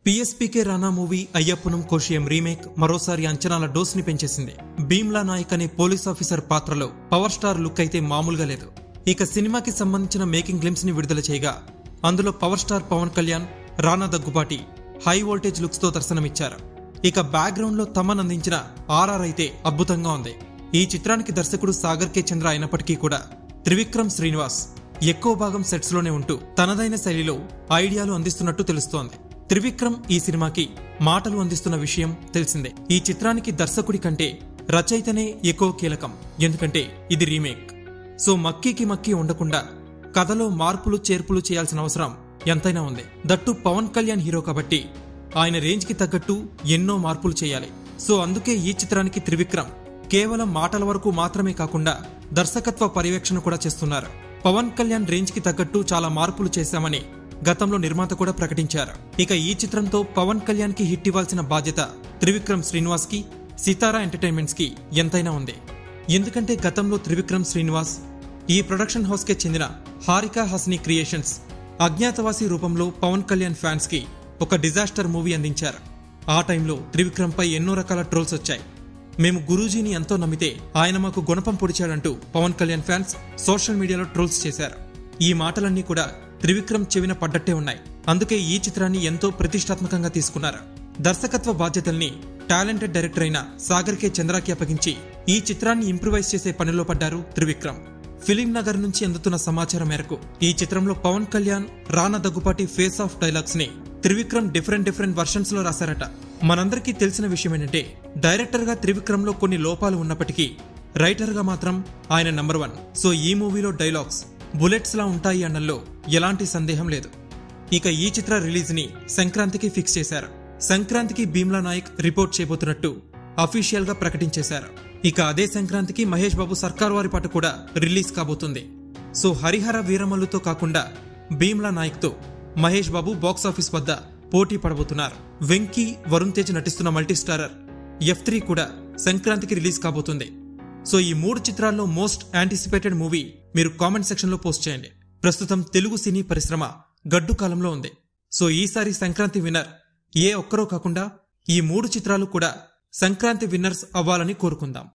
PSPK Rana movie Ayyappanum Koshiyum remake మరోసారి అంచనాల dose ని పెంచేసింది భీమ్లా నాయక్ అనే పోలీస్ ఆఫీసర్ పాత్రలో పవర్ స్టార్ లుక్ అయితే మామూలుగా లేదు ఇక సినిమాకి సంబంధించిన మేకింగ్ గ్లిమ్స్ ని విడుదల చేయగా అందులో power star Pawan Kalyan Rana Daggubati high voltage looks తో దర్శనమిచ్చారు ఇక బ్యాక్గ్రౌండ్ లో తమన్ అందించిన ఆర్ఆర్ అయితే అద్భుతంగా ఉంది ఈ చిత్రానికి దర్శకుడు సాగర్ కే చంద్ర అయినప్పటికీ కూడా త్రివిక్రమ్ శ్రీనివాస్ ఎక్కువ భాగం సెట్స్ లోనే ఉంటూ తనదైన శైలిలో ఐడియాలు అందిస్తున్నట్టు తెలుస్తోంది త్రివిక్రమ్ ఈ సినిమాకి మాటలు అందిస్తున్న విషయం తెలిసిందే ఈ చిత్రానికి దర్శకుడి కంటే రచయితనే ఎక్కువ కీలకం ఎందుకంటే ఇది రీమేక్ సో మక్కీకి మక్కీ ఉండకుండా కథలో మార్పులు చేర్పులు చేయాల్సిన అవసరం ఎంతైనా ఉంది దట్టు పవన్ కళ్యాణ్ హీరో కాబట్టి ఆయన రేంజ్ కి తగ్గట్టు ఎన్నో మార్పులు చేయాలి సో అందుకే ఈ చిత్రానికి త్రివిక్రమ్ కేవలం మాటల వరకు మాత్రమే కాకుండా దర్శకత్వ పర్యవేక్షణ కూడా చేస్తున్నారు పవన్ కళ్యాణ్ రేంజ్ కి తగ్గట్టు చాలా మార్పులు చేశామని గతంలో నిర్మాత కూడా ప్రకటించారు ఇక ఈ చిత్రంతో పవన్ కళ్యాణ్ కి హిట్ ఇవ్వాల్సిన బాధ్యత త్రివిక్రమ్ శ్రీనివాస్ కి సితారా ఎంటర్టైన్మెంట్స్ కి ఎంతైనా ఉంది ఎందుకంటే గతంలో త్రివిక్రమ్ శ్రీనివాస్ ఈ ప్రొడక్షన్ హౌస్ కి చెందిన హారికా హస్ని క్రియేషన్స్ అజ్ఞాతవాసి రూపంలో పవన్ కళ్యాణ్ ఫ్యాన్స్ కి ఒక డిజాస్టర్ మూవీ అందించారు ఆ టైంలో త్రివిక్రమ్ పై ఎన్నో రకాల ట్రోల్స్ వచ్చాయి మేము గురూజీని ఎంతో నమ్మితే ఆయన మాకు గుణపం పొడిచాడంటూ పవన్ కళ్యాణ్ ఫ్యాన్స్ సోషల్ మీడియాలో ట్రోల్స్ చేశారు ఈ మాటలన్నీ కూడా త్రివిక్రమ్ చెవిన పడ్డట్టే ఉన్నాయి అందుకే ఈ చిత్రాన్ని ఎంతో ప్రతిష్టాత్మకంగా తీసుకున్నారు దర్శకత్వ బాధ్యతల్ని టాలెంటెడ్ డైరెక్టర్ అయిన సాగర్ కే చంద్రాకి అప్పగించి ఈ చిత్రాన్ని ఇంప్రూవైజ్ చేసే పనిలో పడ్డారు త్రివిక్రమ్ ఫిలిం నగర్ నుంచి అందుతున్న సమాచారం మేరకు ఈ చిత్రంలో Pawan Kalyan Rana Daggubati face off dialogues ని త్రివిక్రమ్ డిఫరెంట్ డిఫరెంట్ వర్షన్స్ లో రాశారట మనందరికీ తెలిసిన విషయం ఏంటంటే డైరెక్టర్ గా త్రివిక్రమ్ లో కొన్ని లోపాలు ఉన్నప్పటికీ రైటర్ గా మాత్రం ఆయన నంబర్ వన్ సో ఈ మూవీలో డైలాగ్స్ బుల్లెట్స్ లా ఉంటాయి అన్నల్లో ఎలాంటి సందేహం లేదు ఇక ఈ చిత్ర రిలీజ్ ని సంక్రాంతికి ఫిక్స్ చేశారు సంక్రాంతికి భీమ్లా నాయక్ రిపోర్ట్ చేయబోతున్నట్టు అఫీషియల్ గా ప్రకటించేశారు ఇక అదే సంక్రాంతికి మహేష్ బాబు సర్కార్ వారి పాట కూడా రిలీజ్ కాబోతుంది సో హరిహర వీరమల్లుతో కాకుండా భీమ్లా నాయక్ తో మహేష్ బాబు బాక్స్ ఆఫీస్ వద్ద పోటీ పడబోతున్నారు వెంకీ వరుణ్ తేజ్ నటిస్తున్న మల్టీ స్టారర్ ఎఫ్ త్రీ కూడా సంక్రాంతికి రిలీజ్ కాబోతుంది సో ఈ మూడు చిత్రాల్లో మోస్ట్ యాంటిసిపేటెడ్ మూవీ మీరు కామెంట్ సెక్షన్ లో పోస్ట్ చేయండి ప్రస్తుతం తెలుగు సినీ పరిశ్రమ గడ్డు కాలంలో ఉంది సో ఈసారి సంక్రాంతి విన్నర్ ఏ ఒక్కరో కాకుండా ఈ మూడు చిత్రాలు కూడా సంక్రాంతి విన్నర్స్ అవ్వాలని కోరుకుందాం